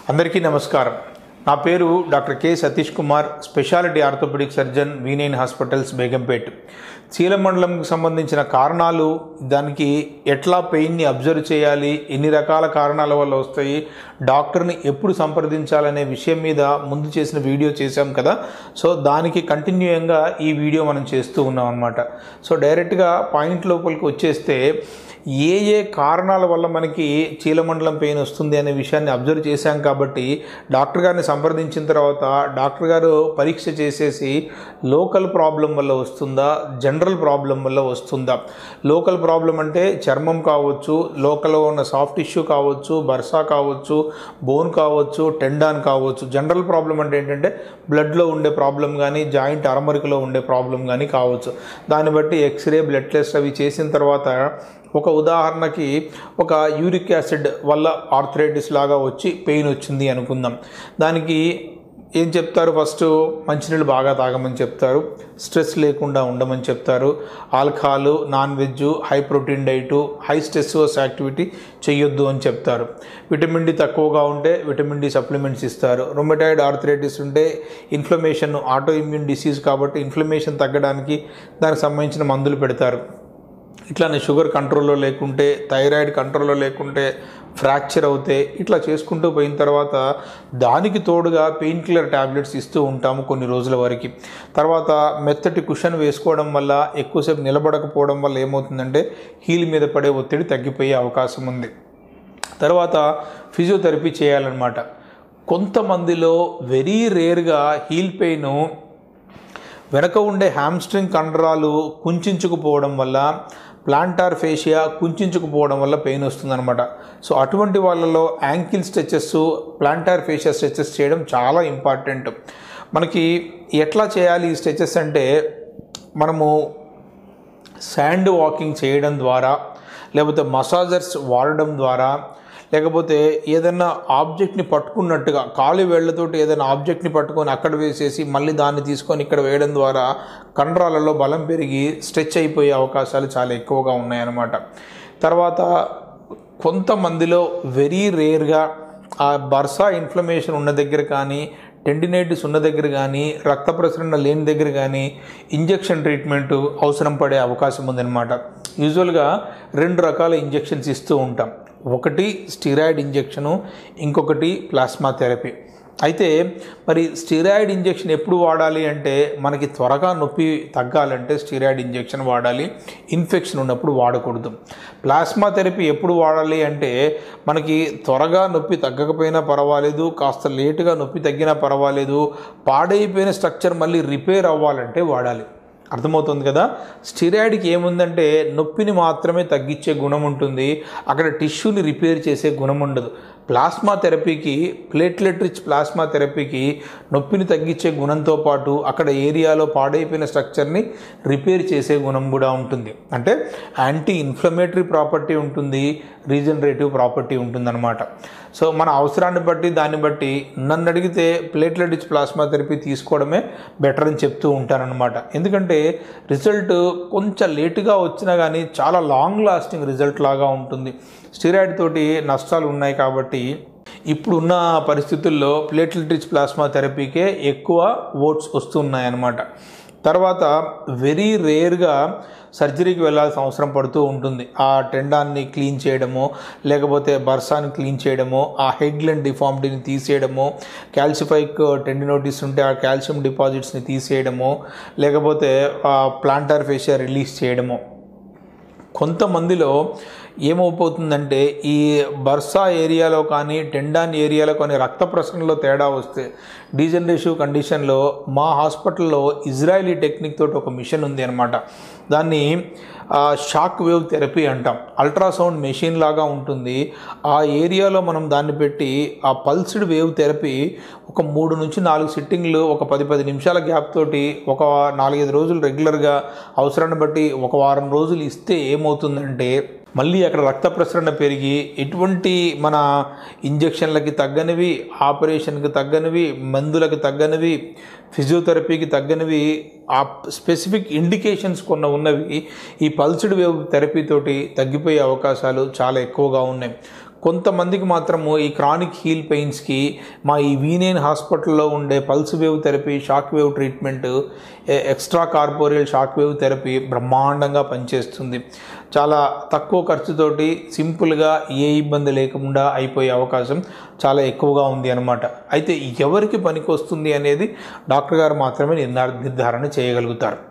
అందరికీ నమస్కారం నా పేరు doctor K Satish Kumar speciality orthopaedic surgeon Vinn hospitals Begumpet చీలమండలంకి సంబంధించిన కారణాలు దానికి ఎట్లా పెయిన్ని అబ్జర్వ్ చేయాలి ఎన్ని రకాల కారణాల వల్ల వస్తాయి డాక్టర్ని ఎప్పుడు సంప్రదించాలనే విషయం మీద ముందు చేసిన వీడియో చేశాం కదా సో దానికి కంటిన్యూయంగా ఈ వీడియో మనం చేస్తూ ఉన్నాం అనమాట సో డైరెక్ట్గా పాయింట్ లోపలికి వచ్చేస్తే ఏ ఏ కారణాల వల్ల మనకి చీలమండలం పెయిన్ వస్తుంది అనే విషయాన్ని అబ్జర్వ్ చేశాం కాబట్టి డాక్టర్ గారిని సంప్రదించిన తర్వాత డాక్టర్ గారు పరీక్ష చేసేసి లోకల్ ప్రాబ్లం వల్ల వస్తుందా జనరల్ ప్రాబ్లం వల్ల వస్తుందా లోకల్ ప్రాబ్లం అంటే చర్మం కావచ్చు లోకల్లో ఉన్న సాఫ్ట్ టిష్యూ కావచ్చు బర్సా కావచ్చు బోన్ కావచ్చు టెండాన్ కావచ్చు జనరల్ ప్రాబ్లం అంటే ఏంటంటే బ్లడ్లో ఉండే ప్రాబ్లం కానీ జాయింట్ అరమరికలో ఉండే ప్రాబ్లం కానీ కావచ్చు దాన్ని బట్టి ఎక్స్రే బ్లడ్ టెస్ట్ అవి చేసిన తర్వాత ఒక ఉదాహరణకి ఒక యూరిక్ యాసిడ్ వల్ల ఆర్థరైటిస్ లాగా వచ్చి పెయిన్ వచ్చింది అనుకుందాం దానికి ఏం చెప్తారు ఫస్ట్ మంచినీళ్ళు బాగా తాగమని చెప్తారు స్ట్రెస్ లేకుండా ఉండమని చెప్తారు alcohol non veg high protein diet high strenuous activity చేయొద్దు అని చెప్తారు విటమిన్ డి తక్కువగా ఉంటే విటమిన్ డి సప్లిమెంట్స్ ఇస్తారు రొమటైడ్ ఆర్థరైటిస్ ఉంటే ఇన్ఫ్లమేషన్ ఆటో ఇమ్యూన్ డిసీజ్ కాబట్టి ఇన్ఫ్లమేషన్ తగ్గడానికి దానికి సంబంధించిన మందులు పెడతారు ఇట్లానే షుగర్ కంట్రోల్లో లేకుంటే థైరాయిడ్ కంట్రోల్లో లేకుంటే ఫ్రాక్చర్ అవుతే ఇట్లా చేసుకుంటూ పోయిన తర్వాత దానికి తోడుగా పెయిన్ కిల్లర్ ట్యాబ్లెట్స్ ఇస్తూ ఉంటాము కొన్ని రోజుల వరకు తర్వాత మెత్తటి కుషన్ వేసుకోవడం వల్ల ఎక్కువసేపు నిలబడకపోవడం వల్ల ఏమవుతుందంటే హీల్ మీద పడే ఒత్తిడి తగ్గిపోయే అవకాశం ఉంది తర్వాత ఫిజియోథెరపీ చేయాలన్నమాట కొంతమందిలో వెరీ రేర్గా హీల్ పెయిన్ వెనక ఉండే హ్యామ్స్ట్రింగ్ కండరాలు కుంచుకుపోవడం వల్ల ప్లాంటార్ ఫేషియా కుంచుకుపోవడం వల్ల పెయిన్ వస్తుందన్నమాట సో అటువంటి వాళ్ళలో ankle stretches plantar fascia stretches చేయడం చాలా ఇంపార్టెంట్ మనకి ఎట్లా చేయాలి ఈ స్ట్రెచెస్ అంటే మనము శాండ్ వాకింగ్ చేయడం ద్వారా లేకపోతే మసాజర్స్ వాడడం ద్వారా లేకపోతే ఏదైనా ఆబ్జెక్ట్ని పట్టుకున్నట్టుగా కాలు వేళ్లతోటి ఏదైనా ఆబ్జెక్ట్ని పట్టుకొని అక్కడ వేసేసి మళ్ళీ దాన్ని తీసుకొని ఇక్కడ వేయడం ద్వారా కండరాలలో బలం పెరిగి స్ట్రెచ్ అయిపోయే అవకాశాలు చాలా ఎక్కువగా ఉన్నాయన్నమాట తర్వాత కొంతమందిలో వెరీ రేర్గా ఆ బర్సా ఇన్ఫ్లమేషన్ ఉన్న దగ్గర కానీ టెండినైటిస్ ఉన్న దగ్గర కానీ రక్త ప్రసరణ లేని దగ్గర కానీ ఇంజెక్షన్ ట్రీట్మెంట్ అవసరం పడే అవకాశం ఉందన్నమాట యూజువల్గా రెండు రకాల ఇంజెక్షన్స్ ఇస్తూ ఉంటాం ఒకటి స్టిరాయిడ్ ఇంజెక్షను ఇంకొకటి ప్లాస్మా థెరపీ అయితే మరి స్టిరాయిడ్ ఇంజెక్షన్ ఎప్పుడు వాడాలి అంటే మనకి త్వరగా నొప్పి తగ్గాలంటే స్టిరాయిడ్ ఇంజెక్షన్ వాడాలి ఇన్ఫెక్షన్ ఉన్నప్పుడు వాడకూడదు ప్లాస్మా థెరపీ ఎప్పుడు వాడాలి అంటే మనకి త్వరగా నొప్పి తగ్గకపోయినా పర్వాలేదు కాస్త లేటుగా నొప్పి తగ్గినా పర్వాలేదు పాడైపోయిన స్ట్రక్చర్ మళ్ళీ రిపేర్ అవ్వాలంటే వాడాలి అర్థమవుతుంది కదా స్టిరాయిడ్కి ఏముందంటే నొప్పిని మాత్రమే తగ్గించే గుణం ఉంటుంది అక్కడ టిష్యూని రిపేర్ చేసే గుణం ఉండదు ప్లాస్మా థెరపీకి ప్లేట్లెట్ రిచ్ ప్లాస్మా థెరపీకి నొప్పిని తగ్గించే గుణంతో పాటు అక్కడ ఏరియాలో పాడైపోయిన స్ట్రక్చర్ని రిపేర్ చేసే గుణం కూడా ఉంటుంది అంటే యాంటీ ఇన్ఫ్లమేటరీ ప్రాపర్టీ ఉంటుంది రీజనరేటివ్ ప్రాపర్టీ ఉంటుందన్నమాట సో మన అవసరాన్ని బట్టి దాన్ని బట్టి నన్ను అడిగితే ప్లేట్లెట్ రిచ్ ప్లాస్మా థెరపీ తీసుకోవడమే బెటర్ అని చెప్తూ ఉంటానన్నమాట ఎందుకంటే రిజల్ట్ కొంచెం లేటుగా వచ్చినా కానీ చాలా లాంగ్ లాస్టింగ్ రిజల్ట్ లాగా ఉంటుంది స్టిరాయిడ్ తోటి నష్టాలు ఉన్నాయి కాబట్టి ఇప్పుడున్న పరిస్థితుల్లో ప్లేట్లెట్ రిచ్ ప్లాస్మా థెరపీకే ఎక్కువ ఓట్స్ వస్తున్నాయన్నమాట తర్వాత వెరీ రేర్గా సర్జరీకి వెళ్ళాల్సిన అవసరం పడుతూ ఉంటుంది ఆ టెండాన్ని క్లీన్ చేయడము లేకపోతే బర్సాన్ని క్లీన్ చేయడము ఆ హెడ్లెండ్ డిఫార్మిటీని తీసేయడము క్యాల్సిఫైక్ టెండినోటిస్ ఉంటే ఆ కాల్షియం డిపాజిట్స్ని తీసేయడము లేకపోతే ప్లాంటార్ ఫేషియా రిలీజ్ చేయడము కొంతమందిలో ఏమైపోతుందంటే ఈ బర్సా ఏరియాలో కానీ టెండాన్ ఏరియాలో కానీ రక్త ప్రసరణలో తేడా వస్తే డీజనరేటివ్ కండిషన్లో మా హాస్పిటల్లో ఇజ్రాయలీ టెక్నిక్ తోటి ఒక మిషన్ ఉంది అనమాట దాన్ని షాక్ వేవ్ థెరపీ అంటాం అల్ట్రాసౌండ్ మెషిన్ లాగా ఉంటుంది ఆ ఏరియాలో మనం దాన్ని పెట్టి ఆ పల్స్డ్ వేవ్ థెరపీ ఒక మూడు నుంచి నాలుగు సిట్టింగ్లు ఒక పది పది నిమిషాల గ్యాప్ తోటి ఒక నాలుగైదు రోజులు రెగ్యులర్గా అవసరాన్ని బట్టి ఒక వారం రోజులు ఇస్తే ఏమవుతుందంటే మళ్ళీ అక్కడ రక్త ప్రసరణ పెరిగి ఎటువంటి మన ఇంజెక్షన్లకి తగ్గనివి ఆపరేషన్కి తగ్గనివి మందులకు తగ్గనివి ఫిజియోథెరపీకి తగ్గనివి ఆ స్పెసిఫిక్ ఇండికేషన్స్ కొన్న ఉన్నవి ఈ పల్స్డ్ వేవ్ థెరపీ తోటి తగ్గిపోయే అవకాశాలు చాలా ఎక్కువగా ఉన్నాయి కొంతమందికి మాత్రము ఈ క్రానిక్ హీల్ పెయిన్స్కి మా ఈ వీనేన్ హాస్పిటల్లో ఉండే pulse wave therapy shock wave treatment ఎ- extra corporeal shock wave therapy బ్రహ్మాండంగా పనిచేస్తుంది చాలా తక్కువ ఖర్చుతోటి సింపుల్గా ఏ ఇబ్బంది లేకుండా అయిపోయే అవకాశం చాలా ఎక్కువగా ఉంది అనమాట అయితే ఎవరికి పనికి వస్తుంది అనేది డాక్టర్ గారు మాత్రమే నిర్ధార నిర్ధారణ చేయగలుగుతారు